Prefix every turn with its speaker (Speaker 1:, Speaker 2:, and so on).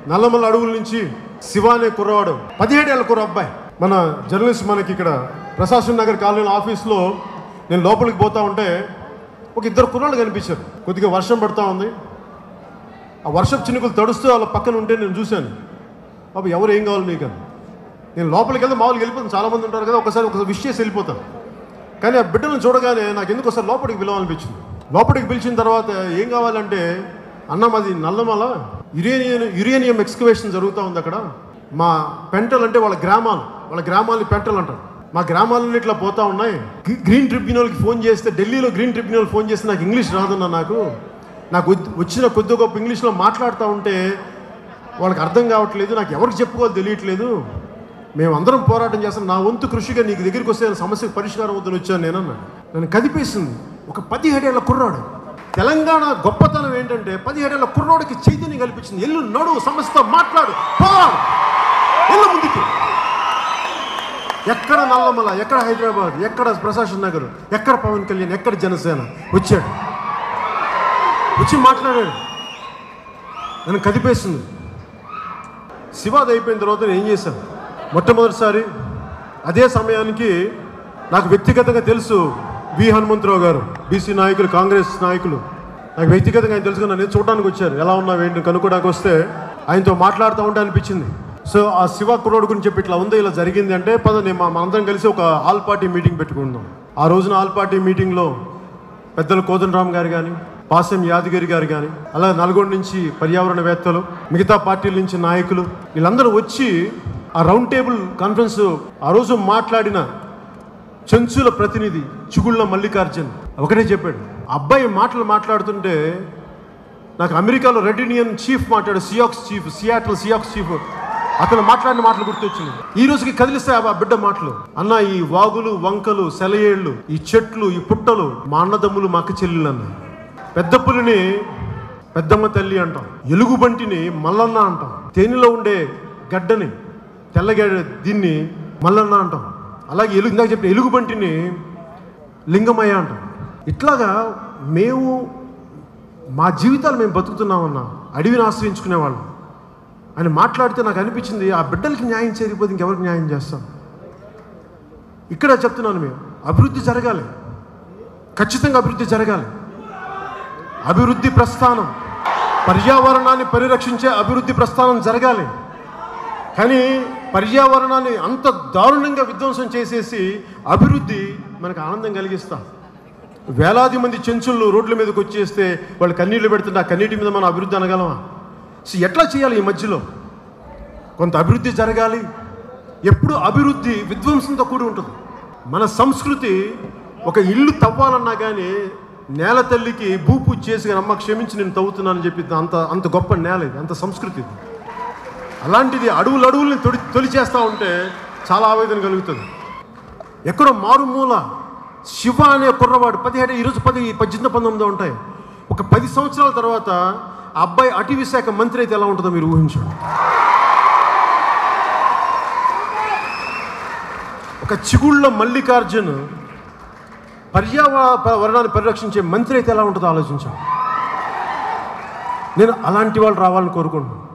Speaker 1: నల్లమల్ల అడవుల నుంచి శివ అనే కుర్రవాడు పదిహేడేళ్ళ కుర్ర అబ్బాయి మన జర్నలిస్ట్ మనకి ఇక్కడ ప్రశాసన్ నగర్ కాలనీ ఆఫీస్లో నేను లోపలికి పోతా ఉంటే ఒక ఇద్దరు కుర్రాళ్ళు కనిపించారు కొద్దిగా వర్షం పడుతూ ఉంది ఆ వర్షపు చినుకులు తడుస్తూ వాళ్ళ పక్కన ఉంటే నేను చూశాను బాబు ఎవరు ఏం కావాలి మీకు అని నేను లోపలికి వెళ్తే మామూలుగా వెళ్ళిపోతాను చాలా మంది ఉంటారు కదా ఒకసారి ఒకసారి విష్ చేసి వెళ్ళిపోతాను కానీ ఆ బిడ్డలను చూడగానే నాకు ఎందుకు ఒకసారి లోపలికి పిలవాలనిపించింది లోపలికి పిలిచిన తర్వాత ఏం కావాలంటే అన్న మాది నల్లమల యురేనియం యురేనియం ఎక్స్కవేషన్ జరుగుతూ ఉంది అక్కడ మా పెంటలు అంటే వాళ్ళ గ్రామాలు వాళ్ళ గ్రామాలని పెంటలు అంటారు మా గ్రామాలన్నీ ఇట్లా పోతా ఉన్నాయి గ్రీ- గ్రీన్ ట్రిబ్యునల్కి ఫోన్ చేస్తే ఢిల్లీలో గ్రీన్ ట్రిబ్యునల్ ఫోన్ చేస్తే నాకు ఇంగ్లీష్ రాదన్నా నాకు నాకు వద్- వచ్చిన కొద్ది గొప్ప ఇంగ్లీష్లో మాట్లాడుతూ ఉంటే వాళ్ళకి అర్థం కావట్లేదు నాకు ఎవరికి చెప్పుకోవాలి తెలియట్లేదు మేము అందరం పోరాటం చేస్తాం నా వంతు కృషిగా నీకు దగ్గరికి వస్తే సమస్యకు పరిష్కారం అవుతుంది వచ్చాను నేను అన్నాడు నన్ను కదిపేసింది ఒక పదిహేడేళ్ల కుర్రాడు తెలంగాణ గొప్పతనం ఏంటంటే పదిహేడేళ్ల కుర్రాడికి చైతన్యం కల్పించింది ఎల్లు నడు సమస్యతో మాట్లాడు పోరాడు ఎల్లు ముందుకి ఎక్కడ నల్లమల ఎక్కడ హైదరాబాద్ ఎక్కడ ప్రశాసన్ నగర్ ఎక్కడ పవన్ కళ్యాణ్ ఎక్కడ జనసేన వచ్చాడు వచ్చి మాట్లాడాడు నన్ను కదిపేసింది శివాది అయిపోయిన తర్వాత నేను ఏం చేశాను మొట్టమొదటిసారి అదే సమయానికి నాకు వ్యక్తిగతంగా తెలుసు వి హనుమంతరావు గారు బీసీ నాయకులు కాంగ్రెస్ నాయకులు నాకు వ్యక్తిగతంగా ఆయన తెలుసు నన్ను చూడడానికి వచ్చారు ఎలా ఉన్నావు ఏంటి కనుక్కోడానికి వస్తే ఆయనతో మాట్లాడుతూ ఉంటే అనిపించింది సో ఆ శివ కుర్రోడు గురించి చెప్పి ఇట్లా ఉంది ఇలా జరిగింది అంటే పద నేను మా మనందరం కలిసి ఒక ఆల్ పార్టీ మీటింగ్ పెట్టుకుందాం ఆ రోజున ఆల్ పార్టీ మీటింగ్లో పెద్దలు కోదండరామ్ గారు కానీ పాసెం యాదగిరి గారు కానీ అలాగే నల్గొండ నుంచి పర్యావరణవేత్తలు మిగతా పార్టీల నుంచి నాయకులు వీళ్ళందరూ వచ్చి ఆ రౌండ్ టేబుల్ కాన్ఫరెన్స్ ఆ రోజు మాట్లాడిన చెంచుల ప్రతినిధి చిగుళ్ళ మల్లికార్జున్ ఒకటే చెప్పాడు ఆ అబ్బాయి మాటలు మాట్లాడుతుంటే నాకు అమెరికాలో రెడ్ ఇండియన్ చీఫ్ మాట్లాడు Sioux chief Seattle Sioux chief అతను మాట్లాడిన మాటలు గుర్తొచ్చింది ఈ రోజుకి కదిలిస్తే ఆ బిడ్డ మాటలు అన్న ఈ వాగులు వంకలు సెలయేళ్ళు ఈ చెట్లు ఈ పుట్టలు మా అన్నదమ్ములు మా అక్క చెల్లెలు అన్న పెద్ద పులిని పెద్దమ్మ తల్లి అంటాం ఎలుగుబంటిని మల్లన్న అంటాం తేనెలో ఉండే గడ్డని తెల్లగడ్డ దీన్ని మల్లన్న అంటాం అలాగే ఎలుగు ఇందాక చెప్పిన ఎలుగుబంటిని లింగమయ్య అంటాం ఇట్లాగా మేము మా జీవితాలు మేము బతుకుతున్నామన్నా అడవిని ఆశ్రయించుకునేవాళ్ళం ఆయన మాట్లాడితే నాకు అనిపించింది ఆ బిడ్డలకి న్యాయం చేయకపోతే ఇంకెవరికి న్యాయం చేస్తాం ఇక్కడ చెప్తున్నాను మేము అభివృద్ధి జరగాలి ఖచ్చితంగా అభివృద్ధి జరగాలి అభివృద్ధి ప్రస్థానం పర్యావరణాన్ని పరిరక్షించే అభివృద్ధి ప్రస్థానం జరగాలి కానీ పర్యావరణాన్ని అంత దారుణంగా విధ్వంసం చేసేసి అభివృద్ధి మనకు ఆనందం కలిగిస్తాం వేలాది మంది చెంచులు రోడ్ల మీదకి వచ్చేస్తే వాళ్ళు కన్నీళ్లు పెడుతుంటే ఆ కన్నీటి మీద మనం అభివృద్ధి అనగలమా సో ఎట్లా చేయాలి ఈ మధ్యలో కొంత అభివృద్ధి జరగాలి ఎప్పుడు అభివృద్ధి విధ్వంసంతో కూడి ఉంటుంది మన సంస్కృతి ఒక ఇల్లు తవ్వాలన్నా కానీ నేల తల్లికి భూపూజ చేసి కానీ అమ్మ క్షమించి నేను తవ్వుతున్నానని చెప్పి అంత అంత గొప్ప నేల ఇది అంత సంస్కృతి ఇది అలాంటిది అడవులు అడవుల్ని తొలి తొలిచేస్తూ ఉంటే చాలా ఆవేదన కలుగుతుంది ఎక్కడో మారుమూల శివ అనే కుర్రవాడు పదిహేడు ఈరోజు పది పద్దెనిమిది పంతొమ్మిది ఉంటాయి ఒక పది సంవత్సరాల తర్వాత ఆ అబ్బాయి అటవీ శాఖ మంత్రి అయితే ఎలా ఉంటుందో మీరు ఊహించండి ఒక చిగుళ్ళ మల్లికార్జున్ పర్యావరణాన్ని పరిరక్షించే మంత్రి అయితే ఎలా ఉంటుందో ఆలోచించండి నేను అలాంటి వాళ్ళు రావాలని కోరుకుంటున్నాను